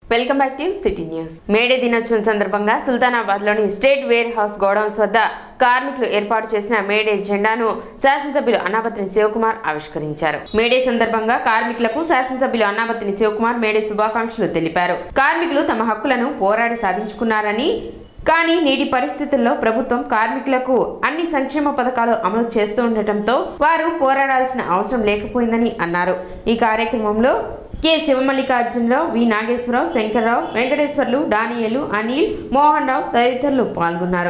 welcome back to city news May Day దినోత్సవం సందర్భంగా సుల్తానాబాద్ లోని స్టేట్ వేర్ హౌస్ గోడౌన్స్ వద్ద కార్మికులు ఏర్పాటు చేసిన మేడే జెండాను శాసనసభ్యులు అన్నాపతిని శివకుమార్ ఆవిష్కరించారు మేడే సందర్భంగా కార్మికులకు శాసనసభ్యులు అన్నాపతిని శివకుమార్ మేడే శుభాకాంక్షలు తెలిపారు కార్మికులు తమ హక్కులను పోరాడి సాధించుకున్నారని కానీ నేటి పరిస్థితుల్లో ప్రభుత్వం కార్మికులకు అన్ని సంక్షేమ పథకాలు అమలు చేస్తూ ఉండటంతో వారు పోరాడాల్సిన అవసరం లేకపోయిందని అన్నారు ఈ కార్యక్రమంలో K Sivamallikarjunarao V Nageswararao Shankarrao Venkateswarlu Daniel Anil Mohan Rao తదితరులు పాల్గొన్నారు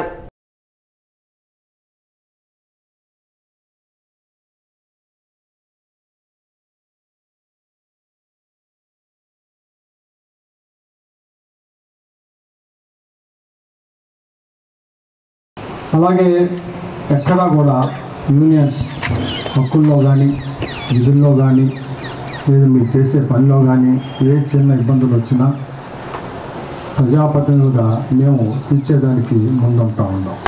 అలాగే ఎక్కడా కూడా యూనియన్స్ హక్కుల్లో కానీ విధుల్లో కానీ లేదా మీరు చేసే పనిలో కానీ ఏ చిన్న ఇబ్బందులు వచ్చినా ప్రజాప్రతినిధులుగా మేము తీర్చేదానికి ముందుంటా ఉన్నాం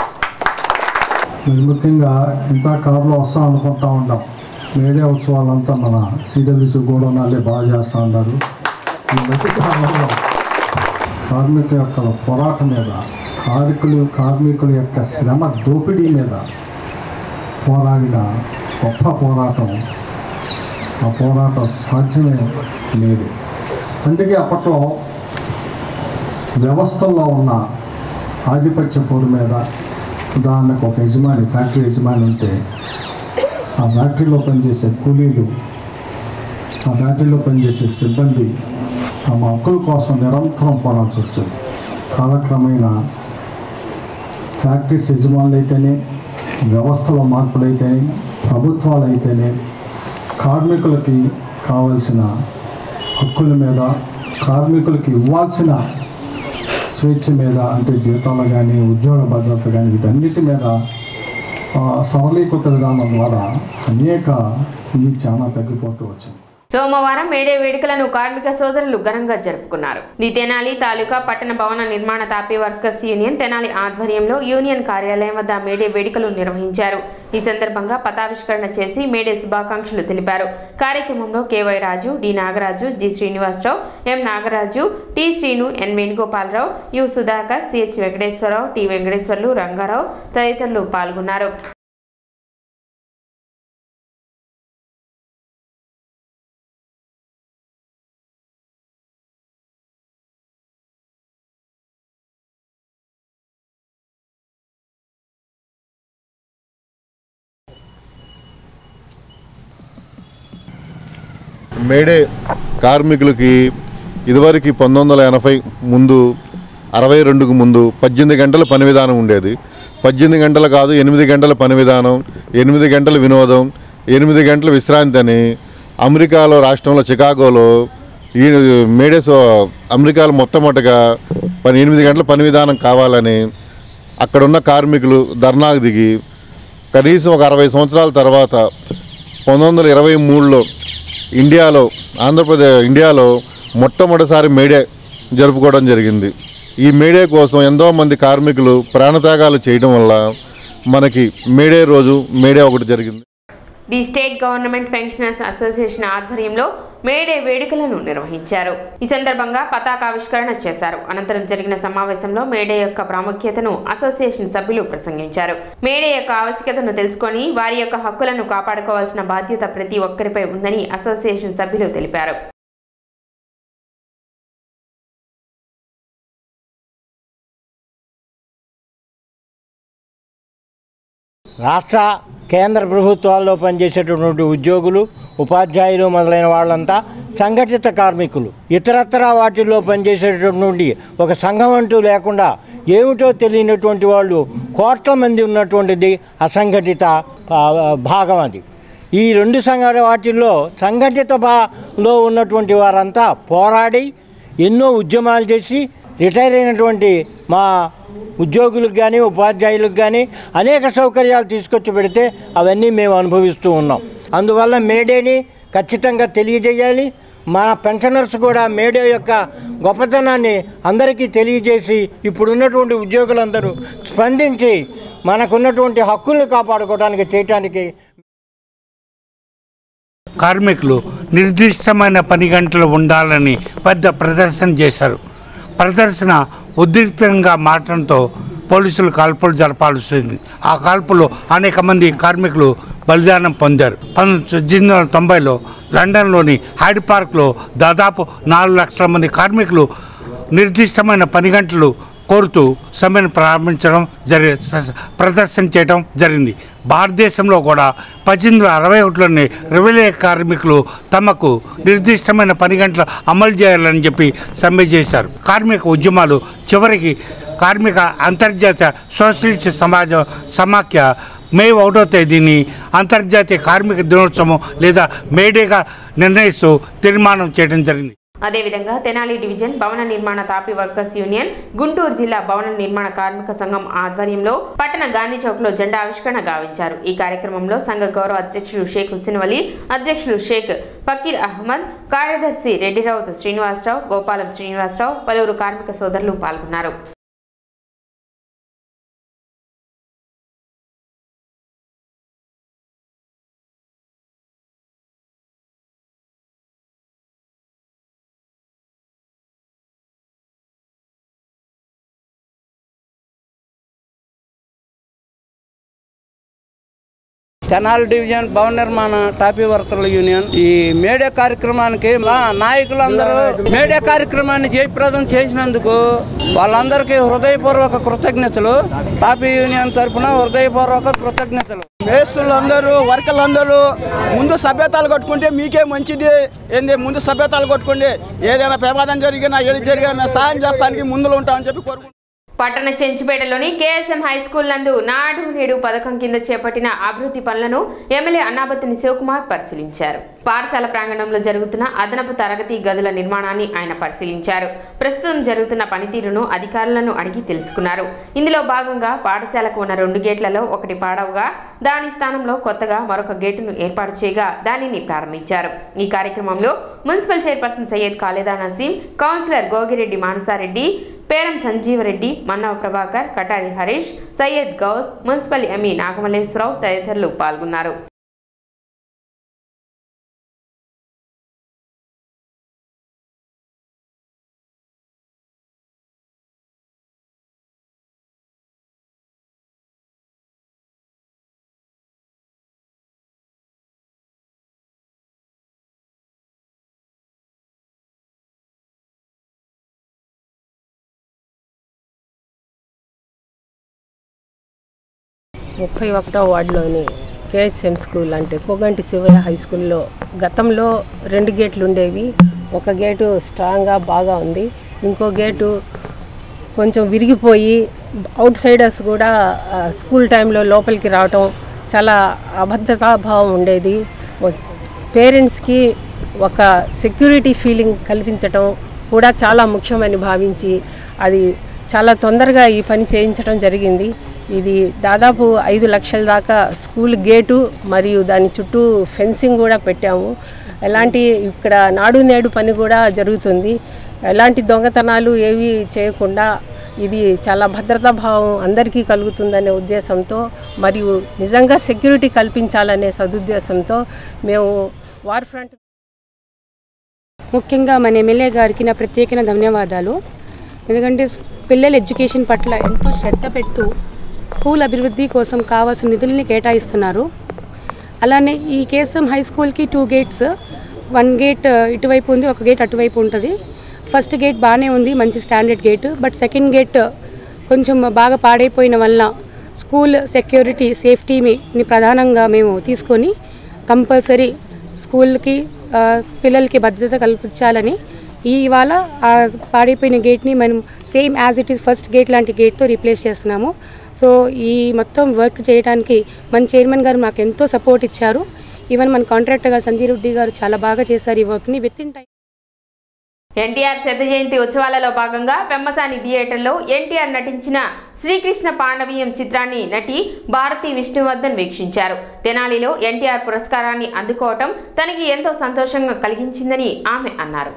మరి ముఖ్యంగా ఇంత కారులో వస్తాం అనుకుంటా ఉన్నాం మేడే ఉత్సవాలంతా మన సిడబ్ల్యూసీ గోడౌనాలే బాగా చేస్తూ ఉన్నారు ఈ మధ్య కాలంలో కార్మికుల యొక్క పోరాటం మీద కార్మికులు కార్మికుల యొక్క శ్రమ దోపిడీ మీద పోరాడిన గొప్ప పోరాటం ఆ పోరాటం సాధ్యమే లేదు అందుకే అప్పట్లో వ్యవస్థల్లో ఉన్న ఆధిపత్య పోరు మీద ఉదాహరణకు ఒక యజమాని ఫ్యాక్టరీ యజమాని ఉంటే ఆ ఫ్యాక్టరీలో పనిచేసే కూలీలు ఆ ఫ్యాక్టరీలో పనిచేసే సిబ్బంది తమ హక్కుల కోసం నిరంతరం పోరాల్సి వచ్చింది కాలక్రమేణా ఫ్యాక్టరీస్ యజమానులు అయితేనే వ్యవస్థలో మార్పులైతేనే ప్రభుత్వాలు అయితేనే కార్మికులకి కావలసిన హక్కుల మీద కార్మికులకి ఇవ్వాల్సిన స్వేచ్ఛ మీద అంటే జీతాలు కానీ ఉద్యోగ భద్రత కానీ వీటన్నిటి మీద ఆ, సరళీకృత విధానం ద్వారా అనేక ఇవి చాలా తగ్గిపోతూ వచ్చింది సోమవారం మేడే వేడుకలను కార్మిక సోదరులు ఘనంగా జరుపుకున్నారు ది తెనాలి తాలూకా పట్టణ భవన నిర్మాణ తాపీ వర్కర్స్ యూనియన్ తెనాలి ఆధ్వర్యంలో యూనియన్ కార్యాలయం వద్ద మేడే వేడుకలు నిర్వహించారు ఈ సందర్భంగా పతావిష్కరణ చేసి మేడే శుభాకాంక్షలు తెలిపారు కార్యక్రమంలో KY Raju D Nagaraju G Srinivasarao M Nagaraju T Srinu N Venugopalarao U Sudhakar CH Venkateswararao T Venkateswarlu Rangarao తదితరులు పాల్గొన్నారు మేడే కార్మికులకి ఇదివరకు పంతొమ్మిది వందల ఎనభై ముందు అరవై రెండుకు ముందు పద్దెనిమిది గంటల పని విధానం ఉండేది పద్దెనిమిది గంటలు కాదు ఎనిమిది గంటల పని విధానం ఎనిమిది గంటల వినోదం ఎనిమిది గంటల విశ్రాంతి అని అమెరికాలో రాష్ట్రంలో చికాగోలో ఈ మేడే సో అమెరికాలో మొట్టమొదటిగా పని ఎనిమిది గంటల పని విధానం కావాలని అక్కడున్న కార్మికులు ధర్నాకు దిగి కనీసం ఒక అరవై సంవత్సరాల తర్వాత పంతొమ్మిది వందల ఇరవై మూడులో ఇండియాలో ఆంధ్రప్రదేశ్ ఇండియాలో మొట్టమొదటిసారి మేడే జరుపుకోవడం జరిగింది ఈ మేడే కోసం ఎంతోమంది కార్మికులు ప్రాణత్యాగాలు చేయడం వల్ల మనకి మేడే రోజు మేడే ఒకటి జరిగింది the state government pensioners association ఆధ్వర్యంలో మేడే వేడుకలను నిర్వహించారు ఈ సందర్భంగా పతాకావిష్కరణ చేశారు అనంతరం జరిగిన సమావేశంలో మేడే యొక్క ప్రాముఖ్యతను అసోసియేషన్ సభ్యులు ప్రసంగించారు మేడే యొక్క ఆవశ్యకతను తెలుసుకొని వారి యొక్క హక్కులను కాపాడుకోవాల్సిన బాధ్యత ప్రతి ఒక్కరిపై ఉందని అసోసియేషన్ సభ్యులు తెలిపారు రాష్ట్ర కేంద్ర ప్రభుత్వాల్లో పనిచేసేటటువంటి ఉద్యోగులు ఉపాధ్యాయులు మొదలైన వాళ్ళంతా సంఘటిత కార్మికులు ఇతరత్ర వాటిల్లో పనిచేసేటటువంటి ఒక సంఘం అంటూ లేకుండా ఏమిటో తెలియనటువంటి వాళ్ళు కోట్ల మంది ఉన్నటువంటిది అసంఘటిత ఆ, భాగం అది ఈ రెండు సంఘ వాటిల్లో సంఘటిత భాలో ఉన్నటువంటి వారంతా పోరాడి ఎన్నో ఉద్యమాలు చేసి రిటైర్ అయినటువంటి మా ఉద్యోగులకు కానీ ఉపాధ్యాయులకు కానీ అనేక సౌకర్యాలు తీసుకొచ్చి పెడితే అవన్నీ మేము అనుభవిస్తూ ఉన్నాం అందువల్ల మేడేని ఖచ్చితంగా తెలియజేయాలి మన పెన్షనర్స్ కూడా మేడే యొక్క గొప్పతనాన్ని అందరికీ తెలియజేసి ఇప్పుడున్నటువంటి ఉద్యోగులందరూ స్పందించి మనకున్నటువంటి హక్కుల్ని కాపాడుకోవడానికి చేయటానికి కార్మికులు నిర్దిష్టమైన పని గంటలు ఉండాలని పెద్ద ప్రదర్శన చేశారు ప్రదర్శన ఉద్రిక్తంగా మారడంతో పోలీసులు కాల్పులు జరపాల్సి వచ్చింది ఆ కాల్పులో అనేక మంది కార్మికులు బలిదానం పొందారు పంతొమ్మిది వందల తొంభైలో లండన్లోని హైడ్ పార్క్లో దాదాపు నాలుగు లక్షల మంది కార్మికులు నిర్దిష్టమైన పని గంటలు కోరుతూ సమ్మెను ప్రారంభించడం జరి స- ప్రదర్శన చేయడం జరిగింది భారతదేశంలో కూడా పద్దెనిమిది వందల అరవై ఒకటిలోని రెవెన్యూ కార్మికులు తమకు నిర్దిష్టమైన పని గంటలు అమలు చేయాలని చెప్పి సమ్మె చేశారు కార్మిక ఉద్యమాలు చివరికి కార్మిక అంతర్జాతీయ సోషలిస్ట్ సమాజం సమాఖ్య మే ఒకటో తేదీని అంతర్జాతీయ కార్మిక దినోత్సవం లేదా మేడేగా నిర్ణయిస్తూ తీర్మానం చేయడం జరిగింది అదేవిధంగా తెనాలి డివిజన్ భవన నిర్మాణ తాపీ వర్కర్స్ యూనియన్ గుంటూరు జిల్లా భవన నిర్మాణ కార్మిక సంఘం ఆధ్వర్యంలో పట్టణ గాంధీ చౌక్ లో జెండా ఆవిష్కరణ గావించారు ఈ కార్యక్రమంలో సంఘ గౌరవ అధ్యక్షులు షేక్ హుస్సేన్ వలీ అధ్యక్షులు షేక్ ఫకీర్ అహ్మద్ కార్యదర్శి రెడ్డిరావుత్ శ్రీనివాసరావు గోపాలం శ్రీనివాసరావు పలువురు కార్మిక సోదరులు పాల్గొన్నారు తెనాలి డివిజన్ భవన నిర్మాణ టాపీ వర్కర్ల యూనియన్ ఈ మేడే కార్యక్రమానికి మా నాయకులందరూ మేడే కార్యక్రమాన్ని జయప్రదం చేసినందుకు వాళ్ళందరికీ హృదయపూర్వక కృతజ్ఞతలు టాపీ యూనియన్ తరఫున హృదయపూర్వక కృతజ్ఞతలు మేస్తులందరూ వర్కర్లందరూ ముందు సభ్యతాలు కొట్టుకుంటే మీకే మంచిది ఏంది ముందు సభ్యతాలు కొట్టుకోండి ఏదైనా ప్రమాదం జరిగినా ఏది జరిగినా మేము సహాయం చేస్తానికి ముందులో ఉంటామని చెప్పి కోరుకుంటున్నాం పట్టణ చెంచుపేటలోని కేఎస్ఎం హై స్కూల్ నందు నాడు నేడు పథకం కింద చేపట్టిన అభివృద్ధి పనులను ఎమ్మెల్యే అన్నాబత్తిని శివకుమార్ పరిశీలించారు పాఠశాల ప్రాంగణంలో జరుగుతున్న అదనపు తరగతి గదుల నిర్మాణాన్ని ఆయన పరిశీలించారు ప్రస్తుతం జరుగుతున్న పనితీరును అధికారులను అడిగి తెలుసుకున్నారు ఇందులో భాగంగా పాఠశాలకు ఉన్న రెండు గేట్లలో ఒకటి పాడవగా దాని స్థానంలో కొత్తగా మరొక గేటును ఏర్పాటు చేయగా దానిని ప్రారంభించారు ఈ కార్యక్రమంలో municipal chairperson Syed Khalida Naseem councillor Gogireddy Manasareddy Peram Sanjeevareddy Mannava Prabhakar Katari Harish Syed Ghouse municipal ME Nagamalleswararao తదితరులు పాల్గొన్నారు ముప్పై ఒకటో వార్డులోని కేఎస్ఎం స్కూల్ అంటే కోగంటి శివయ్య హై స్కూల్లో గతంలో రెండు గేట్లు ఉండేవి ఒక గేటు స్ట్రాంగ్గా బాగా ఉంది ఇంకో గేటు కొంచెం విరిగిపోయి అవుట్ సైడర్స్ కూడా ఆ, స్కూల్ టైంలో లోపలికి రావటం చాలా అభద్రతాభావం ఉండేది పేరెంట్స్కి ఒక సెక్యూరిటీ ఫీలింగ్ కల్పించటం కూడా చాలా ముఖ్యమని భావించి అది చాలా తొందరగా ఈ పని చేయించడం జరిగింది ఇది దాదాపు ఐదు లక్షల దాకా స్కూల్ గేటు మరియు దాని చుట్టూ ఫెన్సింగ్ కూడా పెట్టాము ఎలాంటి ఇక్కడ నాడు నేడు పని కూడా జరుగుతుంది ఎలాంటి దొంగతనాలు ఏవి చేయకుండా ఇది చాలా భద్రతా భావం అందరికీ కలుగుతుందనే ఉద్దేశంతో మరియు నిజంగా సెక్యూరిటీ కల్పించాలనే సదుద్దేశంతో మేము వార్ ఫ్రంట్ ముఖ్యంగా మన ఎమ్మెల్యే గారికి నా ప్రత్యేకమైన ధన్యవాదాలు ఎందుకంటే స్- పిల్లల ఎడ్యుకేషన్ పట్ల ఎంతో శ్రద్ధ పెడుతూ స్కూల్ అభివృద్ధి కోసం కావాల్సిన నిధుల్ని కేటాయిస్తున్నారు అలానే ఈ కేఎస్ఎం హై స్కూల్కి టూ గేట్స్ వన్ గేట్ ఇటువైపు ఉంది ఒక గేట్ అటువైపు ఉంటుంది ఫస్ట్ గేట్ బాగానే ఉంది మంచి standard gate but second gate కొంచెం బాగా పాడైపోయిన వల్ల స్కూల్ సెక్యూరిటీ సేఫ్టీని ప్రధానంగా మేము తీసుకొని కంపల్సరీ స్కూల్కి ఆ, పిల్లలకి భద్రత కల్పించాలని ఈ ఇవాళ ఆ పాడైపోయిన గేట్ని మనం same as it is first gate లాంటి గేట్తో రీప్లేస్ చేస్తున్నాము సో ఈ మొత్తం వర్క్ చేయడానికి మన చైర్మన్ గారు మాకు ఎంతో సపోర్ట్ ఇచ్చారు ఈవెన్ మన కాంట్రాక్టర్ గారు సంజయ్ రెడ్డి గారు చాలా బాగా చేశారు ఈ వర్క్ని విత్ ఇన్ టైం ఎన్టీఆర్ శత జయంతి ఉత్సవాలలో భాగంగా పెమ్మసాని థియేటర్లో ఎన్టీఆర్ నటించిన శ్రీకృష్ణ పాండవీయం చిత్రాన్ని నటి భారతి విష్ణువర్ధన్ వీక్షించారు తెనాలిలో ఎన్టీఆర్ పురస్కారాన్ని అందుకోవటం తనకి ఎంతో సంతోషంగా కలిగించిందని ఆమె అన్నారు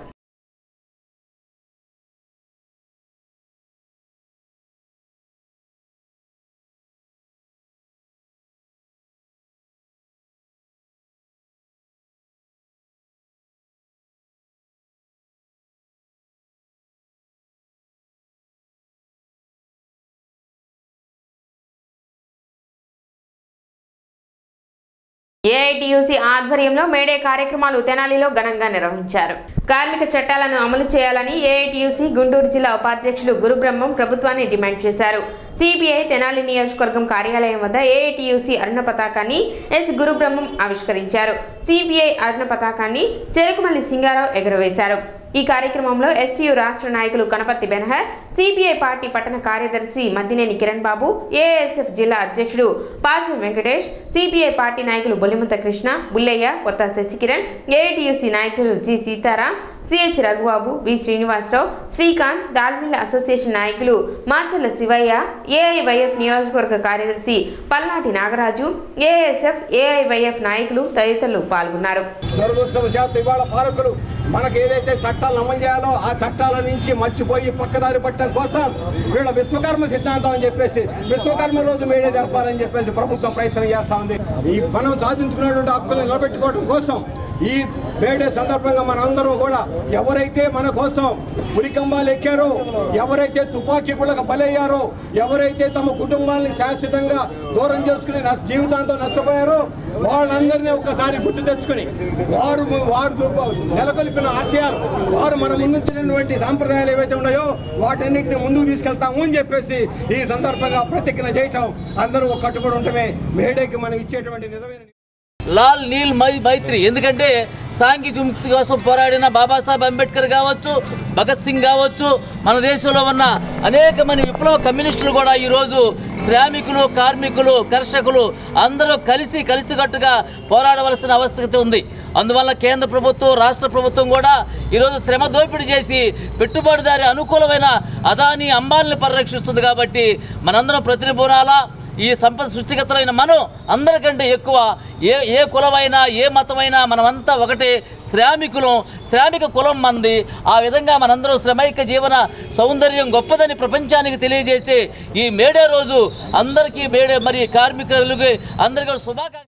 ఏఐటియుసి ఆధ్వర్యంలో మేడే కార్యక్రమాలు తెనాలిలో ఘనంగా నిర్వహించారు కార్మిక చట్టాలను అమలు చేయాలని ఏఐటియుసి గుంటూరు జిల్లా ఉపాధ్యక్షులు గురుబ్రహ్మం ప్రభుత్వాన్ని డిమాండ్ చేశారు సిపిఐ తెనాలి నియోజకవర్గం కార్యాలయం వద్ద ఏఐటియుసి అరుణ పతాకాన్ని ఎస్ గురుబ్రహ్మం ఆవిష్కరించారు సిపిఐ అరుణ పతాకాన్ని చెరుకుమల్లి సింగారావు ఎగురవేశారు ఈ కార్యక్రమంలో ఎస్టీయు రాష్ట్ర నాయకులు కనపత్తి బెనహర్ సిపిఐ పార్టీ పట్టణ కార్యదర్శి మద్దినేని కిరణ్ బాబు ఏఎస్ఎఫ్ జిల్లా అధ్యక్షుడు పాసం వెంకటేష్ సిపిఐ పార్టీ నాయకులు బొల్లిముత కృష్ణ బుల్లయ్య కొత్త శశికిరణ్ ఏఐటియుసి నాయకులు G Sitaram CH Raghubabu V Srinivasarao Srikanth దాల్మిల్ల అసోసియేషన్ నాయకులు మాచల్ల శివయ్య ఏఐవైఎఫ్ నియోజకవర్గ కార్యదర్శి పల్నాటి నాగరాజు ఏఎస్ఎఫ్ ఏఐవైఎఫ్ నాయకులు తదితరులు పాల్గొన్నారు దురదృష్టవశాత్తు ఇవాళ పాలకులు మనకు ఏదైతే చట్టాలను అమలు చేయాలో ఆ చట్టాల నుంచి మర్చిపోయి పక్కదారి పట్టడం కోసం వీళ్ళ విశ్వకర్మ సిద్ధాంతం అని చెప్పేసి విశ్వకర్మ రోజు మేడే జరపాలని చెప్పేసి ప్రభుత్వం ప్రయత్నం చేస్తా ఉంది ఈ మనం సాధించుకున్నటువంటి హక్కులను నిలబెట్టుకోవడం కోసం ఈ మేడే సందర్భంగా మనందరం కూడా ఎవరైతే మన కోసం ఉరికంబాలు ఎక్కారో ఎవరైతే తుపాకీ పుల్లక బలయ్యారో ఎవరైతే తమ కుటుంబాన్ని శాశ్వతంగా దూరం చేసుకుని నష్ట- జీవితాంతం నష్టపోయారో వాళ్ళందరినీ ఒక్కసారి గుర్తు తెచ్చుకుని వారు వారు నెలకొల్పిన ఆశయాలు వారు మన ముందుంచినటువంటి సాంప్రదాయాలు ఏవైతే ఉన్నాయో వాటన్నిటిని ముందుకు తీసుకెళ్తాము అని చెప్పేసి ఈ సందర్భంగా ప్రతిజ్ఞ చేయటం అందరూ ఒక కట్టుబడి ఉండటమే మేడేకి మనం ఇచ్చేటువంటి నిజమైన లాల్ నీల్ మై మైత్రి ఎందుకంటే సాంఘిక విముక్తి కోసం పోరాడిన బాబాసాహెబ్ అంబేద్కర్ కావచ్చు భగత్ సింగ్ కావచ్చు మన దేశంలో ఉన్న అనేక మంది విప్లవ కమ్యూనిస్టులు కూడా ఈరోజు శ్రామికులు కార్మికులు కర్షకులు అందరూ కలిసి కలిసికట్టుగా పోరాడవలసిన ఆవశ్యకత ఉంది అందువల్ల కేంద్ర ప్రభుత్వం రాష్ట్ర ప్రభుత్వం కూడా ఈరోజు శ్రమ దోపిడీ చేసి పెట్టుబడిదారి అనుకూలమైన అదాని అంబాలని పరిరక్షిస్తుంది కాబట్టి మనందరం ప్రతినిపురాలా ఈ సంపద సృష్టికర్తలైన మనం అందరికంటే ఎక్కువ ఏ ఏ కులమైనా ఏ మతమైనా మనమంతా ఒకటే శ్రామికులం శ్రామిక కులం మంది ఆ విధంగా మనందరం శ్రమైక జీవన సౌందర్యం గొప్పదని ప్రపంచానికి తెలియజేసే ఈ మేడే రోజు అందరికీ మేడే మరి కార్మికులకి అందరికీ శుభాకాంక్ష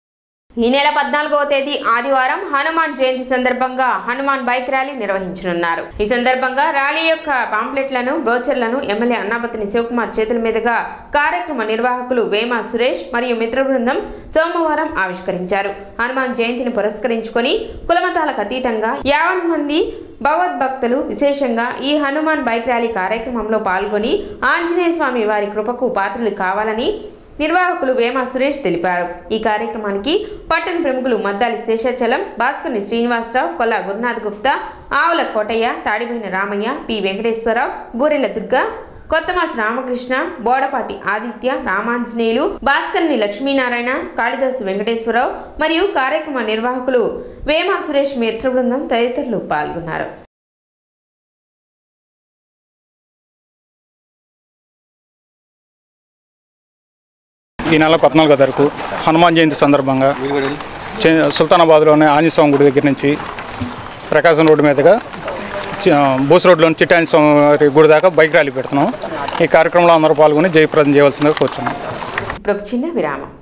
ఈ నెల పద్నాలుగవ తేదీ ఆదివారం హనుమాన్ జయంతి సందర్భంగా హనుమాన్ బైక్ ర్యాలీ నిర్వహించనున్నారు ఈ సందర్భంగా ర్యాలీ యొక్క పాంప్లెట్లను బ్రోచర్లను ఎమ్మెల్యే అన్నాపతిని శివకుమార్ చేతుల మీదుగా కార్యక్రమ నిర్వాహకులు వేమ సురేష్ మరియు మిత్ర బృందం సోమవారం ఆవిష్కరించారు హనుమాన్ జయంతిని పురస్కరించుకొని కులమతాలకు అతీతంగా యావన్ మంది భగవద్భక్తులు విశేషంగా ఈ హనుమాన్ బైక్ ర్యాలీ కార్యక్రమంలో పాల్గొని ఆంజనేయ స్వామి వారి కృపకు పాత్రలు కావాలని నిర్వాహకులు వేమ సురేష్ తెలిపారు ఈ కార్యక్రమానికి పట్టణ ప్రముఖులు మద్దాలి శేషాచలం భాస్కర్ని శ్రీనివాసరావు కొల్లా గురునాథ్ గుప్తా ఆవుల కోటయ్య తాడిపోయిన రామయ్య పి వెంకటేశ్వరరావు బూరెల దుర్గా కొత్తమాస్ రామకృష్ణ బోడపాటి ఆదిత్య రామాంజనేయులు భాస్కర్ని లక్ష్మీనారాయణ కాళిదాసు వెంకటేశ్వరరావు మరియు కార్యక్రమ నిర్వాహకులు వేమ సురేష్ మిత్ర బృందం తదితరులు పాల్గొన్నారు ఈ నెల పద్నాలుగో తారీఖు హనుమాన్ జయంతి సందర్భంగా చే- సుల్తానాబాద్లోని ఆంజనేయస్వామి గుడి దగ్గర నుంచి ప్రకాశం రోడ్డు మీదుగా చి- బూస్ రోడ్లోని చిట్టాంజ స్వామి గుడి దాకా బైక్ ర్యాలీ పెడుతున్నాం ఈ కార్యక్రమంలో అందరూ పాల్గొని జయప్రదం చేయవలసిందిగా కూర్చున్నాం ఇప్పుడు ఒక చిన్న విరామం